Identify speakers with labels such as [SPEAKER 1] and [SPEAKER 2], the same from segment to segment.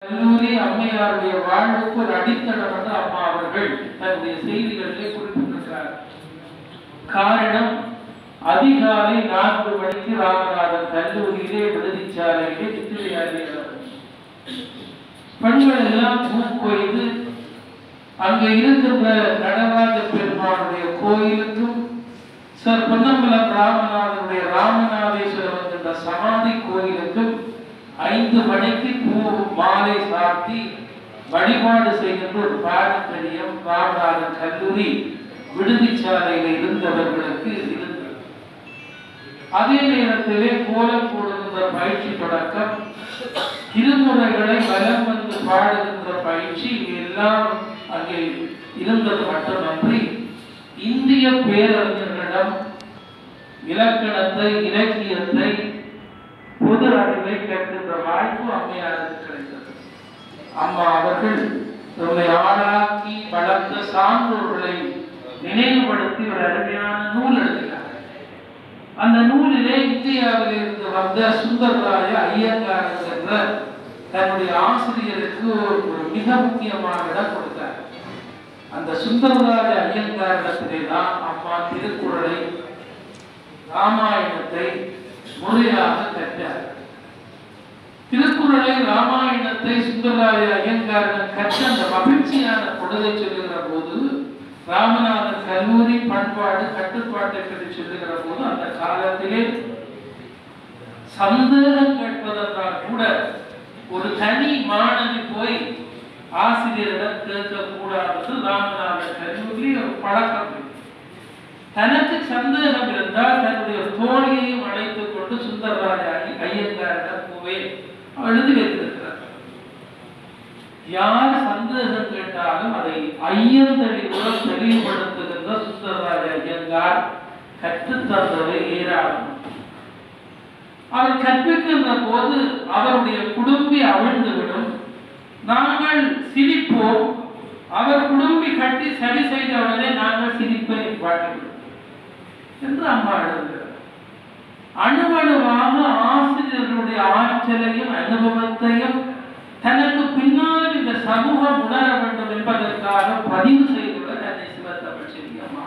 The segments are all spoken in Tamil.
[SPEAKER 1] கல்லூரி அம்மையாருடைய வாழ்வுக்கு ஒரு அடித்தளம் வந்து அம்மா அவர்கள் தன்னுடைய செய்திகளிலே குறிப்பிட்டிருக்கிறார் காரணம் அதிகாலை நான்கு மணிக்கு ராமநாதன் கல்லூரியிலே விடுதிச்சாலையிலே சித்திரையாலே பெண்கள் எல்லாம் பூ கொய்து அங்க இருக்கின்ற நடராஜ பெருமானுடைய கோயிலுக்கும் சார் பொன்னம்பலம் ராமநாதனுடைய ராமநாதேஸ்வரர் என்கின்ற சமாதி கோயிலுக்கும் ஐந்து மணிக்கு பூ மாலை சாத்தி வழிபாடு செய்கின்ற ஒரு பாரம்பரியம் ராமநாதன் கல்லூரி விடுதிச்சாலையில் இருந்தவர்களுக்கு இருந்தது அதே நேரத்திலே கோலம் போடுகின்ற பயிற்சி தொடக்கம் திருமுறைகளை வலம் வந்து பாடுகின்ற பயிற்சி இது எல்லாம் அங்கே இருந்தது மட்டுமன்றி இந்திய பேரறிஞர்களிடம் இலக்கணத்தை இலக்கியத்தை பொது அறிவை கேட்கின்ற வாய்ப்பு அம்மையாருக்கு கிடைத்தது அம்மா அவர்கள் நம்மை ஆளாக்கி வளர்த்த சான்றோர்களை நினைவுபடுத்தி ஒரு அருமையான நூல் எழுதினார் அந்த நூலிலே இந்தியாவில் இருந்து வந்த சுந்தரராய ஐயங்கார் என்ற தன்னுடைய ஆசிரியருக்கு ஒரு மிக முக்கியமான இடம் கொடுத்தார் அந்த சுந்தரராஜ ஐயங்காரிடத்திலே தான் அம்மா திருக்குறளை ராமாயணத்தை முறையாக கற்றார் திருக்குறளை ராமாயணத்தை சுந்தரராய ஐயங்காரிடம் கற்ற அந்த மகிழ்ச்சியான பொழுதை சொல்லுகிற போது ராமநாதன் கல்லூரி பண்பாடு கட்டுப்பாட்டை பற்றி சொல்லுகிற போது அந்த காலத்திலே சந்தேகம் கேட்பதென்றால் கூட ஒரு தனி மாணவி போய் ஆசிரியரிடம் கேட்கக்கூடாது ராமநாதன் கல்லூரி ஒரு பழக்கம் இருக்கு. தனக்கு சந்தேகம் இருந்தால் தன்னுடைய தோழியையும் அழைத்துக் கொண்டு சுந்தரராஜ ஐ- ஐயங்காரிடம் போய் எழுதி வைத்திருக்கிறார் யார் சந்தேகம் கேட்டாலும் அதை ஐயந்தடிவுடன் தெளிவுபடுத்துகின்ற சுந்தரராஜ ஐயங்கார் கற்றுத்தந்தவை ஏராளம் அவர் கற்பிக்கின்ற போது அவருடைய குடும்பி அவிழ்ந்துவிடும் நாங்கள் சிரிப்போம் அவர் குடும்பி கட்டி சரி செய்தவுடனே நாங்கள் சிரிப்பை பாட்டுவிடும் என்று அம்மா எழுதுகிறார் அணுவணுவாக ஆசிரியர்களுடைய ஆற்றலையும் அனுபவத்தையும் தனக்கு பின்னால் இந்த சமூகம் உணர வேண்டும் என்பதற்காக பதிவு செய்தவர் அன்னை சிவத்தமிழ் செல்வியம்மா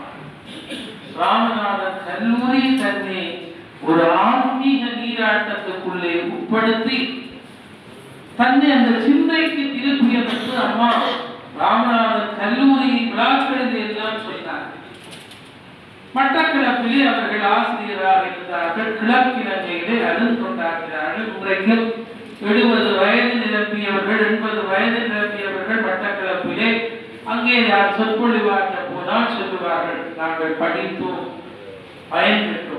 [SPEAKER 1] ராமநாதன் கல்லூரி தன்னை ஒரு ஆன்மீக நீராட்டத்துக்குள்ளே உட்படுத்தி தன்னை அந்த சிந்தைக்கு திருப்பியதற்கு அம்மா ராமநாதன் கல்லூரி விழாக்களில் எல்லாம் சொன்னார் மட்டக்களப்பிலே அவர்கள் ஆசிரியராக இருந்தார்கள் கிழக்கிழங்கையிலே அழுந்தொண்டாகிறார்கள் இன்றைக்கு எழுபது வயது நிரப்பியவர்கள் எண்பது வயது நிரப்பியவர்கள் மட்டக்களப்பிலே அங்கே யார் சொற்பொழிவாற்ற போனால் சொல்லுவார்கள் நாங்கள் படித்தோம் பயன் பெற்றோம்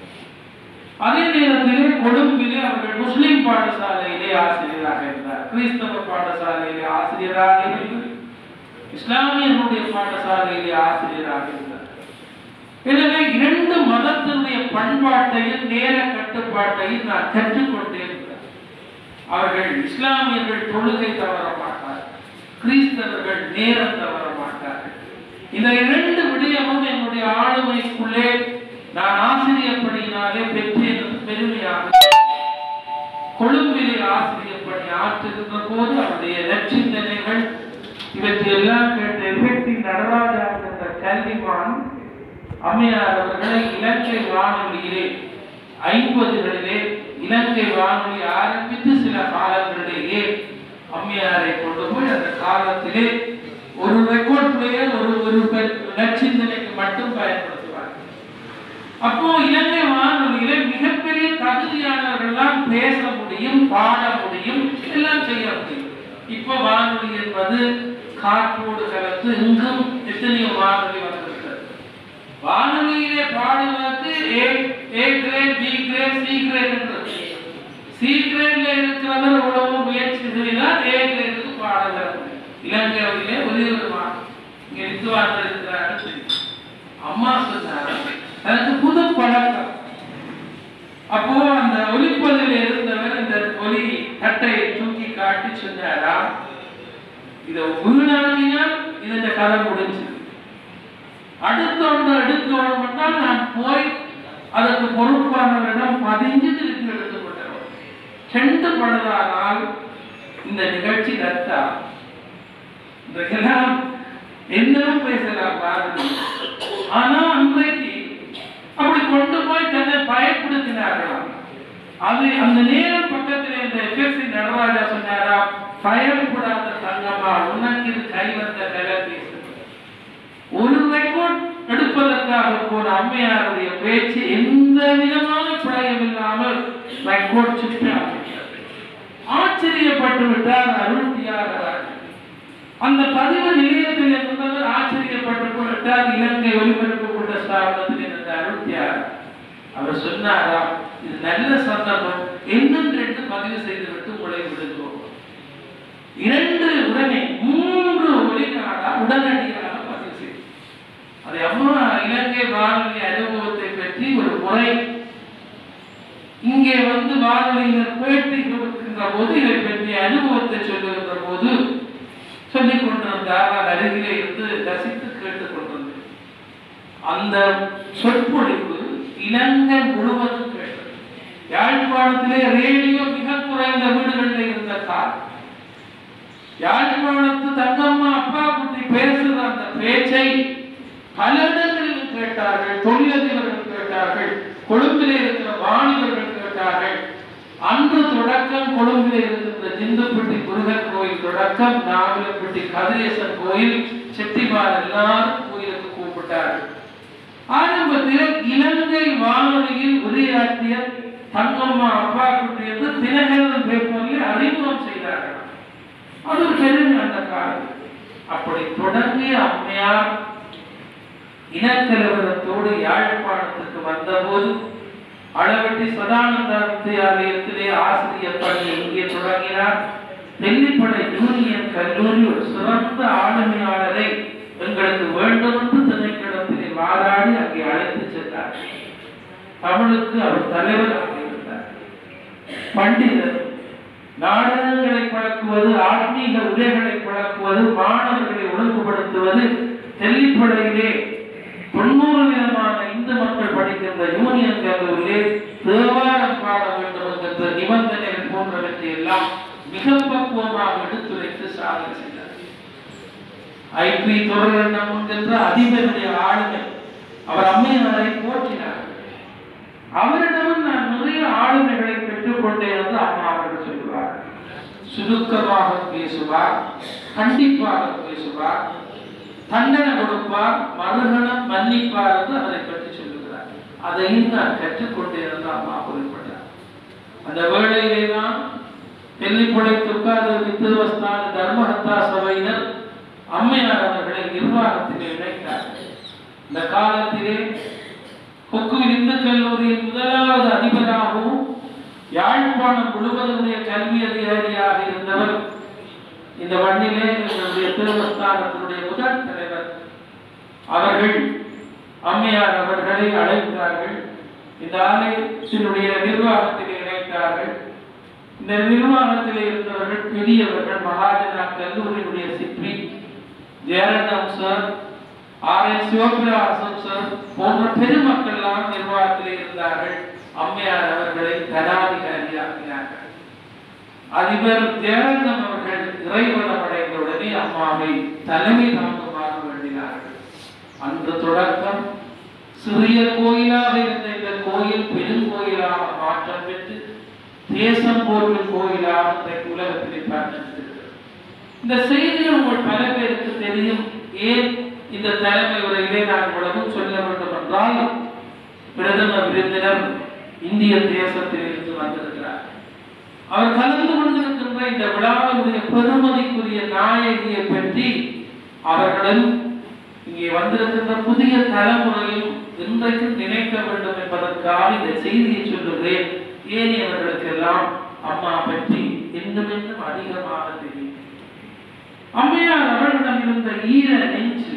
[SPEAKER 1] அதே நேரத்திலே கொழும்பிலே அவர்கள் முஸ்லிம் பாடசாலையிலே ஆசிரியராக இருந்தார் கிறிஸ்தவ பாடசாலையிலே ஆசிரியராக இருந்தார் இஸ்லாமியர்களுடைய பாடசாலையிலே ஆசிரியராக இருந்தார் எனவே இரண்டு மதத்தினுடைய பண்பாட்டையும் நேர கட்டுப்பாட்டையும் நான் கற்றுக்கொண்டே இருக்கிறேன் அவர்கள் இஸ்லாமியர்கள் தொழுகை தவற மாட்டார் கிறிஸ்தவர்கள் நேரம் தவற மாட்டார்கள் இந்த இரண்டு விடயமும் என்னுடைய ஆளுமைக்குள்ளே நான் ஆசிரியர் பணியினாலே பெற்றேன் என்று பெருமையாக கொழும்பிலே ஆசிரியர் பணி ஆற்றுகின்ற போது அவருடைய நற்சிந்தனைகள் இவற்றையெல்லாம் கேட்ட எஃபெக்டி நடராஜா என்ற கல்விமான் அம்மையார் அவர்களை இலங்கை வானொலியிலே ஐம்பதுகளிலே இலங்கை வானொலி ஆரம்பித்து சில காலங்களிலேயே அம்மையாரை கொண்டு போய் அந்த காலத்திலே ஒரு ரெக்கார்ட் பிளேயர் ஒரு ஒரு பெ- நற்சிந்தனைக்கு மட்டும் பயன்படுத்துவார் அப்போ இலங்கை வானொலியிலே மிகப்பெரிய தகுதியானவர்கள்லாம் பேச முடியும் பாட முடியும் எல்லாம் செய்ய முடியும் இப்போ வானொலி என்பது காற்றோடு கலந்து இங்கும் எத்தனையோ வானொலி வந்திருக்கிறது வானொலியிலே பாடுவதற்கு A A grade B grade C grade என்றது சி கிரேட்ல இருக்கிறவர் உழவு முயற்சி செய்தால் ஏ கிரேடுக்கு பாடுகிறார் இலங்கையிலே ஒரே ஒரு வானம் இங்க வித்துவார்கள் இருக்கிறார்கள் தெரியும் அம்மா சொன்னார் எனக்கு புது பழக்கம் அப்போ அந்த ஒலிப்பதில் இருந்தவர் இந்த ஒலி தட்டையை தூக்கி காட்டி சொன்னாரா இதை வீணாக்கினால் இந்த கதை முடிஞ்சு அடுத்த ஒன்று எடுக்க வேண்டும் என்றால் நான் போய் அதற்கு பொறுப்பானவரிடம் பதிஞ்சு திருப்பி எடுத்துக் கொண்டேன் ரெண்டு பழுதானால் இந்த நிகழ்ச்சி ரத்தா இன்றைக்கெல்லாம் என்னவும் பேசலாம் பாரதி ஆனா அன்றைக்கு அப்படி கொண்டு போய் தன்னை பயப்படுத்தினார்களாம் அது அந்த நேரம் பக்கத்தில் இந்த எஃப்எஸ்சி நடராஜா சொன்னாரா பயப்படாத தங்கம்மா உனக்கு இது கை வந்த கலை பேசு ஒரு ரெக்கார்ட் எடுப்பதற்காக போன அம்மையாருடைய பேச்சு எந்த விதமான பிழையும் இல்லாமல் ரெக்கார்ட் சுற்றி ஆச்சரியப்பட்டு விட்டார் அருள் தியாகராஜன் அந்த பதிவு நிலையத்தில் இருந்தவர் ஆச்சரியப்பட்டு விட்டார் இலங்கை ஒலிபரப்பு கூட்ட ஸ்தாபனத்தில் இருந்த அருள் தியாகர் அவர் சொன்னாரா இது நல்ல சந்தர்ப்பம் இன்னும் ரெண்டு பதிவு செய்துவிட்டு உங்களை விடுகிறோம் இரண்டு உடனே மூன்று ஒளிநாடா உடனடியாக பதிவு செய்து அதை அம்மா இலங்கை வானொலி அனுபவத்தை பற்றி ஒரு முறை இங்கே வந்து வானொலியினர் பேட்டி கொடுக்கின்ற போது இதை பற்றிய அனுபவத்தை சொல்லுகின்ற போது சொல்லிக் கொண்டிருந்தார் நான் அருகிலே இருந்து ரசித்து கேட்டுக் கொண்டிருந்தேன் அந்த சொற்பொழிவு இலங்கை முழுவதும் கேட்டது யாழ்ப்பாணத்திலே ரேடியோ மிக குறைந்த வீடுகளில் இருந்த காலம் யாழ்ப்பாணத்து தங்கம்மா அப்பா குட்டி பேசுகிற அந்த பேச்சை பல இடங்களில் கேட்டார்கள் தொழிலதிபர்கள் கேட்டார்கள் கொழும்பிலே இருக்கிற வாணிகர்கள் கேட்டார்கள் அன்று தொடக்கம் கொழும்பிலே இருக்கின்ற ஜிந்துப்பட்டி முருகன் கோயில் தொடக்கம் நாவலப்பட்டி கதிரேசன் கோயில் செட்டிமார் எல்லாரும் கோயிலுக்கு கூப்பிட்டார்கள் ஆரம்பத்தில் இலங்கை வானொலியில் உரையாற்றிய தங்கம்மா அப்பா குட்டி என்று தினகரன் பேப்பரில் அறிமுகம் செய்தார்கள் அது ஒரு பெருமை அந்த காலம் அப்படி தொடங்கிய அம்மையார் இனக்கலவரத்தோடு யாழ்ப்பாணத்துக்கு வந்தபோது அளவட்டி சதானந்த வித்தியாலயத்திலே ஆசிரியர் பணி இங்கே தொடங்கினார் தெல்லிப்படை யூனியன் கல்லூரி ஒரு சிறந்த ஆளுமையாளரை எங்களுக்கு வேண்டும் என்று திணைக்களத்திலே வாதாடி அங்கே அழைத்து சென்றார் தமிழுக்கு அவர் தலைவராக இருந்தார் பண்டிதர் நாடகங்களை பழக்குவது ஆன்மீக உரைகளை பழக்குவது மாணவர்களை ஒழுங்குபடுத்துவது தெல்லிப்படையிலே தொண்ணூறு விதமான இந்து மக்கள் படிக்கின்ற யூனியன் கல்லூரியிலே தேவாரம் பாட வேண்டும் என்கின்ற நிபந்தனைகள் போன்றவற்றை எல்லாம் மிக பக்குவமாக எடுத்துரைத்து சாதனை செய்தார் ஐபி தொடர்கண்டம் என்கின்ற அதிபருடைய ஆளுமை அவர் அம்மையாரை போற்றினார் அவரிடமும் நான் நிறைய ஆளுமைகளை பெற்றுக்கொண்டேன் என்று அம்மா அவர்கள் சொல்லுவார் சுருக்கமாக பேசுவார் கண்டிப்பாக பேசுவார் தண்டனை கொடுப்பார் மறுகணம் மன்னிப்பார் என்று அதை பற்றி சொல்லுகிறார் அதையும் நான் கற்றுக்கொண்டேன் என்று அம்மா குறிப்பிட்டார் அந்த வேளையிலே தான் தெல்லிப்படை துர்காத வித்துவஸ்தான தர்மஹத்தா சபையினர் அம்மையார் அவர்களை நிர்வாகத்திலே இணைத்தார் இந்த காலத்திலே கொக்குவில் இந்து கல்லூரியின் முதலாவது அதிபராகவும் யாழ்ப்பாணம் முழுவதுடைய கல்வி அதிகாரியாக இருந்தவர் இந்த மண்ணிலே எங்களுடைய திருவஸ்தானத்தினுடைய முதல் தலைவர் அவர்கள் அம்மையார் அவர்களை அழைத்தார்கள் இந்த ஆலயத்தினுடைய நிர்வாகத்திலே இணைத்தார்கள் இந்த நிர்வாகத்திலே இருந்தவர்கள் பெரியவர்கள் மகாஜனா கல்லூரியினுடைய சிற்பி ஜெயரண்டம் sir R S Sivaprakasam sir போன்ற பெருமக்கள்லாம் நிர்வாகத்திலே இருந்தார்கள் அம்மையார் அவர்களை தனாதிகாரியாக்கினார்கள் அதிபர் ஜெயரண்டம் அவர்கள் இறைவனம் அடைந்த உடனே அம்மாவை தலைமை தாங்குமாறு வேண்டினார்கள் அன்று தொடக்கம் சிறிய கோயிலாக இருந்த இந்த கோயில் பெருங்கோயிலாக மாற்றம் பெற்று தேசம் போற்றும் கோயிலாக இன்றைக்கு உலகத்திலே பார்த்திருக்கிறது இந்த செய்தி உங்கள் பல பேருக்கு தெரியும் ஏன் இந்த தலைமை உரையிலே நான் உலகம் சொல்ல வேண்டும் என்றால் பிரதம விருந்தினர் இந்திய தேசத்தில் இருந்து வந்திருக்கிறார் அவர் கலந்து கொண்டிருக்கின்ற இந்த விழாவினுடைய பெருமதிக்குரிய நாயகியை பற்றி அவர்களும் இங்கே வந்திருக்கின்ற புதிய தலைமுறையும் இன்றைக்கு நினைக்க வேண்டும் என்பதற்காக இந்த செய்தியை சொல்லுகிறேன் ஏனையவர்களுக்கெல்லாம் அம்மா பற்றி இன்னும் இன்னும் அதிகமாக தெரியும் அம்மையார் அவர்களிடம் இருந்த ஈர நெஞ்சு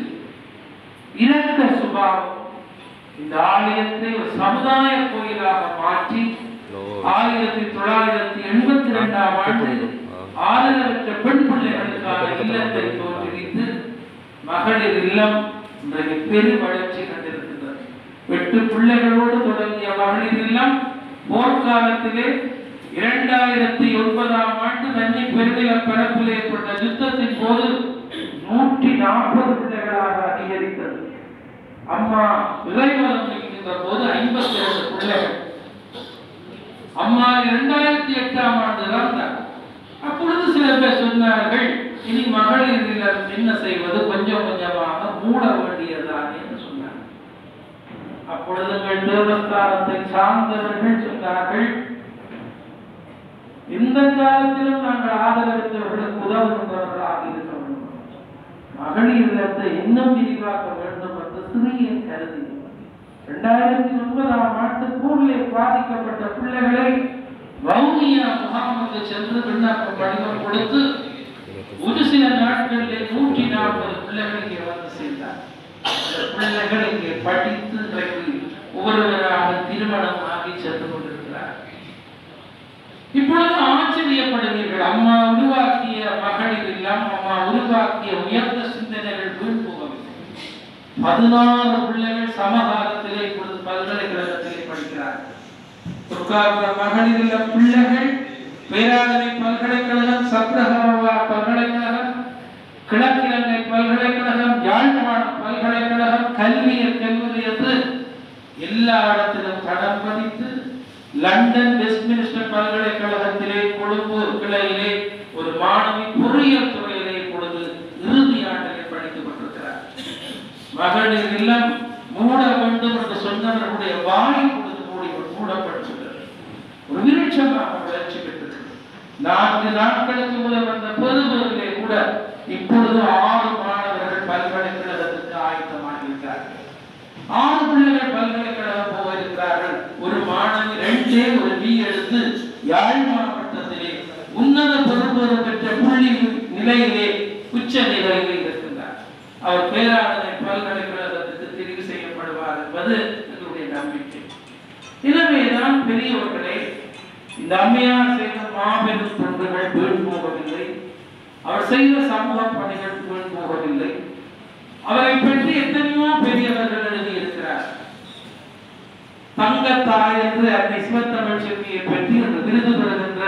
[SPEAKER 1] இரக்க சுபாவம் இந்த ஆலயத்தை ஒரு சமுதாய கோயிலாக மாற்றி ஆயிரத்தி தொள்ளாயிரத்தி எண்பத்தி இரண்டாம் ஆண்டு ஆதரவற்ற பெண் பிள்ளைகளுக்கான இல்லத்தை தோற்றுவித்து மகளிர் இல்லம் இன்றைக்கு பெரும் வளர்ச்சி கண்டிருக்கின்றது எட்டு பிள்ளைகளோடு தொடங்கிய மகளிர் இல்லம் போர்க்காலத்திலே இரண்டாயிரத்தி ஒன்பதாம் ஆண்டு நன்னி பெருநில பரப்பில் ஏற்பட்ட யுத்தத்தின் போது நூற்றி நாற்பது பிள்ளைகளாக அதிகரித்தது அம்மா இறைவனம் இருக்கின்ற போது ஐம்பத்தி இரண்டு பிள்ளைகள் அம்மா இரண்டாயிரத்தி எட்டாம் ஆண்டு இறந்தார் அப்பொழுது சில பேர் சொன்னார்கள் இனி மகளிர் இல்லம் என்ன செய்வது கொஞ்சம் கொஞ்சமாக மூட வேண்டியதுதான் என்று சொன்னார் அப்பொழுது எங்கள் தேவஸ்தானத்தை சார்ந்தவர்கள் சொன்னார்கள் இந்த காலத்திலும் நாங்கள் ஆதரவற்றவர்களுக்கு உதவுகின்றவர்களாக இருக்க வேண்டும் மகளிர் இல்லத்தை இன்னும் விரிவாக்க வேண்டும் என்று சிறிய கருதி இரண்டாயிரத்தி ஒன்பதாம் ஆண்டு போரிலே பாதிக்கப்பட்ட பிள்ளைகளை வவுனியா முகாமுக்கு சென்று விண்ணப்ப படிவம் கொடுத்து ஒரு சில நாட்களிலே நூற்றி நாற்பது பிள்ளைகள் இங்கே வந்து சேர்ந்தார் அந்த பிள்ளைகள் இங்கே படித்து இன்றைக்கு ஒவ்வொருவராக திருமணம் ஆகி சென்று கொண்டிருக்கிறார் இப்பொழுது ஆச்சரியப்படுவீர்கள் அம்மா உருவாக்கிய மகளிர் இல்லம் அம்மா உருவாக்கிய உயர்ந்த சிந்தனைகள் வீண் போகவில்லை பதினாறு பிள்ளைகள் சமகாலத்திலே இப்பொழுது பல்கலைக்கழகத்திலே படிக்கிறார்கள் துர்காபுர மகளிர் இல்ல பிள்ளைகள் பேராதனை பல்கலைக்கழகம் சப்ரகவா பல்கலைக்கழகம் கிழக்கிழங்கை பல்கலைக்கழகம் யாழ்ப்பாணம் பல்கலைக்கழகம் கல்வியல் கல்லூரி என்று எல்லா இடத்திலும் தடம் பதித்து லண்டன் வெஸ்ட்மினிஸ்டர் பல்கலைக்கழகத்திலே கொழும்பு கிளையிலே ஒரு மாணவி பொறியியல் துறையிலே இப்பொழுது இறுதி ஆண்டிலே படித்துக் கொண்டிருக்கிறார் மகளிர் இல்லம் மூட வேண்டும் என்று சொன்னவர்களுடைய வாய் பொழுது மூடி மூடப்பட்டுள்ளது ஒரு விருட்சமாக வளர்ச்சி பெற்றது நான்கு நாட்களுக்கு முதல் வந்த பெருவரிலே கூட இப்பொழுது ஆறு மாணவர்கள் பல்கலைக்கழகத்துக்கு ஆயத்தமாகியிருக்கிறார்கள் ஆறு பிள்ளைகள் பல்கலைக்கழகம் போக இருக்கிறார்கள் ஒரு மாணவி ரெண்டே ஒரு பி எடுத்து யாழ் மாவட்டத்திலே உன்னத பெரும்பெரு பெற்ற புள்ளி நிலையிலே உச்ச நிலையிலே இருக்கின்றார் அவர் பேராதனை பல்கலைக்கழகத்துக்கு தெரிவு செய்யப்படுவார் என்பது எங்களுடைய நம்பிக்கை எனவேதான் பெரியவர்களே இந்த அம்மையார் செய்த மாபெரும் தொண்டுகள் வீண் போகவில்லை அவர் செய்த சமூக பணிகள் வீண் போகவில்லை அவரை பற்றி எத்தனையோ பெரியவர்கள் எழுதியிருக்கிறார் தங்கத்தாய் என்று அந்த சிவத்தமிழ் செல்வியை பற்றி அந்த விருது பெறுகின்ற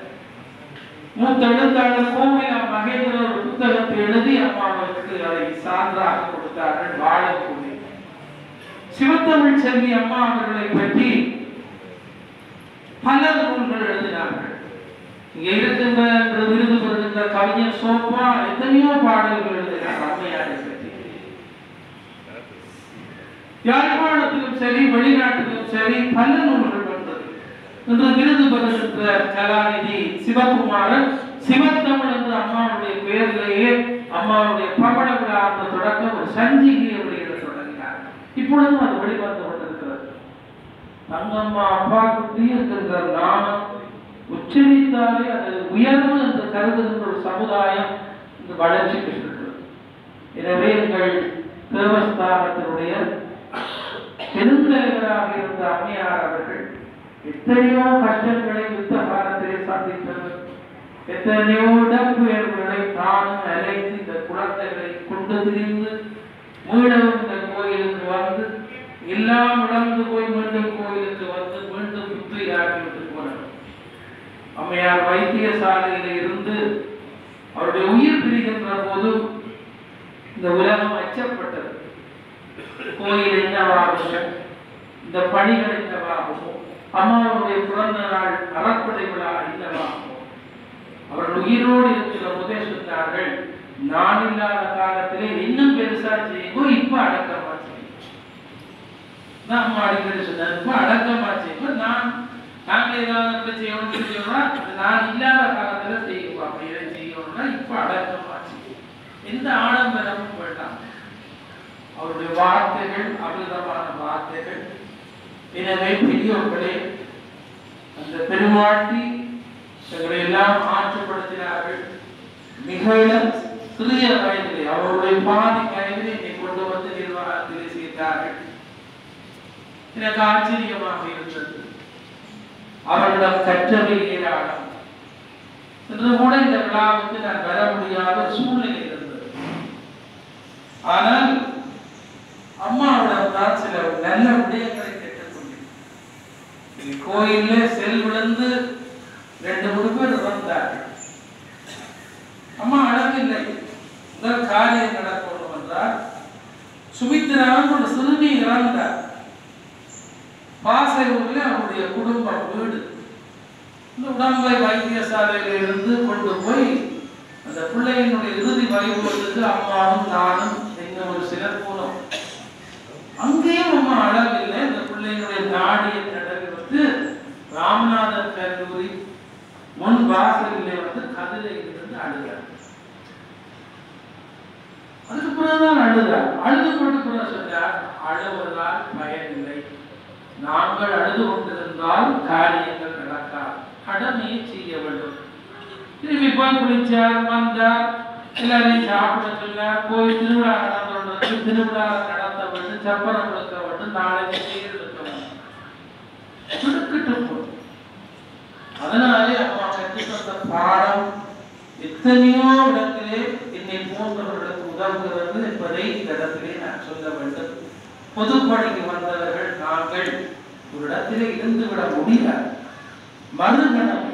[SPEAKER 1] மூத்த எழுத்தாளர் கோவிலா மகேந்திர ஒரு புத்தகத்தை எழுதி அம்மாவுக்கு அதை சான்றாக கொடுத்தார்கள் வாழக்கூடிய சிவத்தமிழ் செல்வி அம்மா அவர்களை பற்றி பல நூல்கள் எழுதினார்கள் இங்க இருக்கின்ற இந்த விருது பெறுகின்ற கவிஞர் சோப்பா எத்தனையோ பாடல்கள் எழுதினார் அம்மையாரை பற்றி யாழ்ப்பாணத்திலும் சரி வெளிநாட்டிலும் சரி பல நூல்கள் வந்தது இன்று விருது பெறுகின்ற கலாநிதி சிவகுமாரன் சிவத்தமிழ் என்று அம்மாவுடைய பெயரிலேயே அம்மாவுடைய பவள விழா அந்த தொடக்கம் ஒரு சஞ்சிகையை வெளியிட தொடங்கினார் இப்பொழுதும் அது வெளிவந்து கொண்டிருக்கிறது தங்கம்மா அப்பா குட்டி என்கின்ற நாமம் உச்சரித்தாலே அது உயர்வு என்று கருதுகின்ற ஒரு சமுதாயம் இந்த வளர்ச்சி பெற்றிருக்கிறது எனவே எங்கள் தேவஸ்தானத்தினுடைய பெருந்தலைவராக இருந்த அம்மையார் அவர்கள் எத்தனையோ கஷ்டங்களை யுத்த காலத்திலே சந்தித்தவர் எத்தனையோ இடப்புயர்வுகளை தானும் அலைந்து இந்த குழந்தைகளை கொண்டு திரிந்து மீண்டும் இந்த கோயிலுக்கு வந்து எல்லாம் இழந்து போய் மீண்டும் கோயிலுக்கு வந்து மீண்டும் புத்துயிராக்கி விட்டு போனார் அம்மையார் வைத்தியசாலையில இருந்து அவருடைய உயிர் பிரிகின்ற போது இந்த உலகம் அச்சப்பட்டது கோயில் என்னவாகுமோ இந்த பணிகள் என்னவாகுமோ அம்மாவுடைய பிறந்த நாள் அறப்படை விழா என்னவாகுமோ அவர்கள் உயிரோடு இருக்கிற போதே சொன்னார்கள் நான் இல்லாத காலத்திலே இன்னும் பெருசா செய்யுங்க இப்ப அடக்கமா செய்யும் நான் அம்மா அடிக்கடி சொன்னார் இப்ப அடக்கமா செய்யும் நான் நாங்க ஏதாவது அப்படி செய்யணும் செய்யணும்னா அது நான் இல்லாத காலத்துல செய்வோம் அப்படி எதை செய்யணும்னா இப்ப அடக்கமா செய்யும் எந்த ஆடம்பரமும் வேண்டாம் அவருடைய வார்த்தைகள் அமிர்தமான வார்த்தைகள் எனவே பெரியோர்களே அந்த பெருமாட்டி எங்களை எல்லாம் ஆற்றுப்படுத்தினார்கள் மிக இளம் சிறிய வயதிலே அவருடைய பாதி வயதிலே என்னை கொண்டு வந்து நிர்வாகத்திலே சேர்த்தார்கள் எனக்கு ஆச்சரியமாக இருந்தது அவரிடம் கற்றவை ஏராளம் என்று கூட இந்த விழாவுக்கு நான் வர முடியாத சூழ்நிலை இருந்தது ஆனால் அம்மாவிடம் தான் சில நல்ல விடயங்களை கேட்டுக்கொண்டேன் கோயில்ல செல் விழுந்து ரெண்டு மூணு பேர் இறந்தார்கள் அம்மா அழவில்லை முதல் காரியம் நடக்கணும் என்றால் சுமித்ரான்னு ஒரு சிறுமி இறந்தார் பாசையூர்ல அவருடைய குடும்பம் வீடு இந்த உடம்பை வைத்தியசாலையில இருந்து கொண்டு போய் அந்த பிள்ளையினுடைய இறுதி வைபவத்துக்கு அம்மாவும் நானும் இன்னும் ஒரு சிலர் போனோம் அங்கேயும் அம்மா அழவில்லை இந்த பிள்ளையினுடைய நாடியை தடவி வந்து ராமநாதர் கல்லூரி முன் வாசலிலே வந்து கதிரையில் இருந்து அழுகிறார் அதுக்கு பிறகுதான் அழுதார் அழுது கொண்டு பிறகு சொன்னார் அழுவதால் பயனில்லை நாங்கள் அழுது கொண்டிருந்தால் காரியங்கள் நடக்காது கடமையை செய்ய வேண்டும் திரும்பி போய் குளிச்சார் வந்தார் எல்லாரையும் சாப்பிட சொன்னார் போய் திருவிழா நடந்து திருவிழா நடத்த வேண்டும் சப்பரம் கொடுக்க வேண்டும் நாளைக்கு தேர் எடுக்க வேண்டும் திடுக்கிட்டு போய் அதனாலே அம்மா கற்றுத் தந்த பாடம் எத்தனையோ இடத்திலே என்னை போன்றவர்களுக்கு உதவுகிறது என்பதை இந்த இடத்திலே நான் சொல்ல வேண்டும் பொதுப்பணிக்கு வந்தவர்கள் நாங்கள் ஒரு இடத்திலே இருந்து விட முடியாது மறுகணம்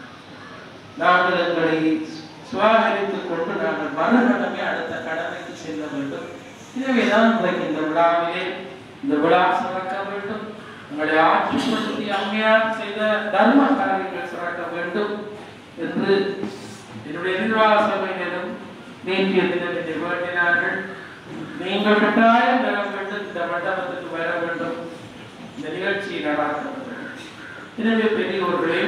[SPEAKER 1] நாங்கள் எங்களை சுவாகரித்துக் கொண்டு நாங்கள் மறுகணமே அடுத்த கடமைக்கு செல்ல வேண்டும் எனவேதான் இன்றைக்கு இந்த விழாவிலே இந்த விழா சிறக்க வேண்டும் உங்களை ஆட்சிப்படுத்தி அம்மையார் செய்த தர்ம காரியங்கள் சிறக்க வேண்டும் என்று என்னுடைய நிர்வாக சபையினரும் நேற்றைய தினம் என்னை வேண்டினார்கள் நீங்கள் கட்டாயம் வர வேண்டும் இந்த மண்டபத்துக்கு வர வேண்டும் இந்த நிகழ்ச்சி நடாத்த வேண்டும் எனவே பெரியவர்களே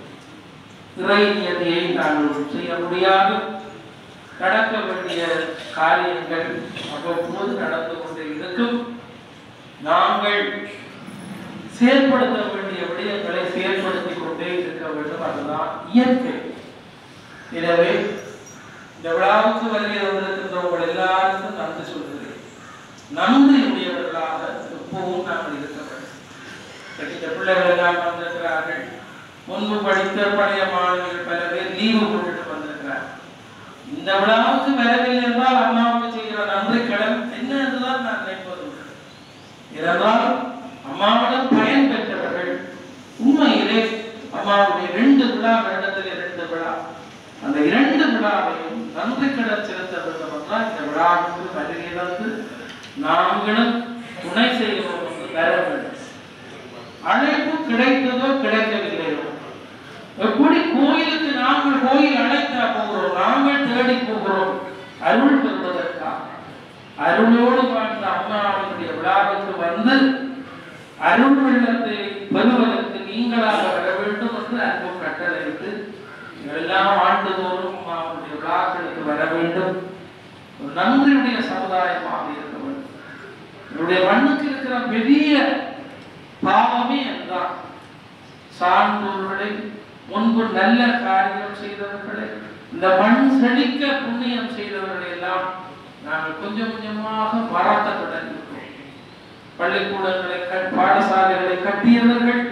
[SPEAKER 1] இறை நியதியை நாங்கள் செய்ய முடியாது நடக்க வேண்டிய காரியங்கள் அவ்வப்போது நடந்து கொண்டே இருக்கும் நாங்கள் செயல்படுத்த வேண்டிய விடயங்களை செயல்படுத்திக் கொண்டே இருக்க வேண்டும் அதுதான் இயற்கை எனவே இந்த விழாவுக்கு வருகை வந்திருக்கின்றவர்கள் எல்லாருக்கும் நன்றி சொல்கிறேன் நன்றி உடையவர்களாக எப்பவும் நாங்கள் இருக்க வேண்டும் இந்த பிள்ளைகள் எல்லாம் வந்திருக்கிறார்கள் முன்பு படித்த பழைய மாணவிகள் பல பேர் லீவு போட்டுட்டு வந்திருக்கிறார் இந்த விழாவுக்கு வரவில்லை என்றால் அம்மாவுக்கு செய்கிற நன்றி கடன் என்ன என்றுதான் நான் நினைப்பது உண்டு. ஏனென்றால் அம்மாவிடம் பயன் பெற்றவர்கள் உண்மையிலே அம்மாவுடைய ரெண்டு விழா வருடத்தில் இரண்டு விழா அந்த இரண்டு விழாவையும் நன்றி கடன் செலுத்த வேண்டும் என்றால் இந்த விழாவுக்கு வருகிறது நாங்களும் துணை செய்கிறோம் என்று தர வேண்டும் அழைப்பு கிடைத்ததோ கிடைக்கவில்லையோ எப்படி கோயிலுக்கு நாங்கள் கோயில் அழைத்தா போகிறோம் நாங்கள் தேடி போகிறோம் அருள் பெறுவதற்காக அருளோடு வாழ்ந்த அம்மாவுடைய விழாவுக்கு வந்து அருள் வெள்ளத்தை பெறுவதற்கு நீங்களாக வர வேண்டும் என்று அன்பு கட்டளையிட்டு எல்லாம் ஆண்டுதோறும் அம்மாவுடைய விழாக்களுக்கு வர வேண்டும் ஒரு நன்றியுடைய சமுதாயமாக இருக்க வேண்டும் என்னுடைய மண்ணுக்கு இருக்கிற பெரிய பாவமே என்றான் சான்றோர்களை முன்பு நல்ல காரியம் செய்தவர்களை இந்த மண் செழிக்க புண்ணியம் செய்தவர்களை எல்லாம் நாங்கள் கொஞ்சம் கொஞ்சமாக மறக்க தொடங்கியிருக்கிறோம் பள்ளிக்கூடங்களை கட்- பாடசாலைகளை கட்டியவர்கள்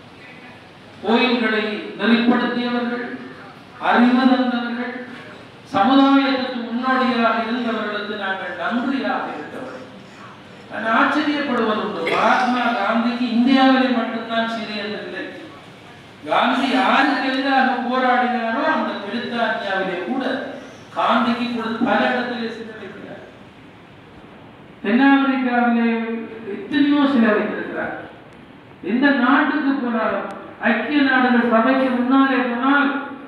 [SPEAKER 1] கோயில்களை நெறிப்படுத்தியவர்கள் அறிவு தந்தவர்கள் சமுதாயத்துக்கு முன்னோடியாக இருந்தவர்களுக்கு நாங்கள் நன்றியாக இருக்கவர்கள் நான் ஆச்சரியப்படுவதுண்டு மகாத்மா காந்திக்கு இந்தியாவிலே மட்டும்தான் சிறியது இல்லை காந்தி யாருக்கு எதிராக போராடினாரோ அந்த பிரித்தானியாவிலே கூட காந்திக்கு கொடுத்து பல இடத்திலே சில வைக்கிறார் தென்னாப்பிரிக்காவிலே எத்தனையோ சில வைத்திருக்கிறார் எந்த நாட்டுக்கு போனாலும் ஐக்கிய நாடுகள் சபைக்கு முன்னாலே போனால்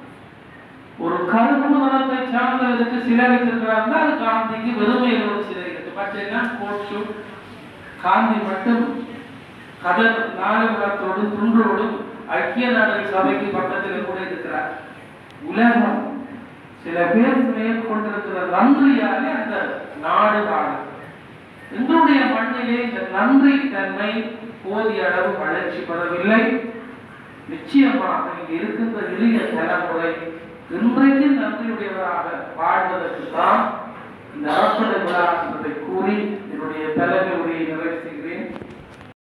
[SPEAKER 1] ஒரு கருப்பு மதத்தை சார்ந்தவருக்கு சிலை வைத்திருக்கிறார் அது காந்திக்கு வெறுமையில் ஒரு சிலை இருக்கு மற்றெல்லாம் கோட் ஷூட் காந்தி மட்டும் கதர் நாலு மதத்தோடு துன்றோடும் ஐக்கிய நாடுகள் சபைக்கு பக்கத்தில் கூட இருக்கிறார் உலகம் சில பேர் மேற்கொண்டிருக்கிற நன்றியாலே அந்த நாடு வாழும் எங்களுடைய மண்ணிலே இந்த நன்றி தன்மை போதிய அளவு வளர்ச்சி பெறவில்லை நிச்சயமாக இங்கு இருக்கின்ற இளைய தலைமுறை இன்றைக்கு நன்றியுடையவராக வாழ்வதற்கு தான் இந்த அறப்படை விழா என்பதை கூறி என்னுடைய தலைமை உரையை நிறைவு செய்கிறேன்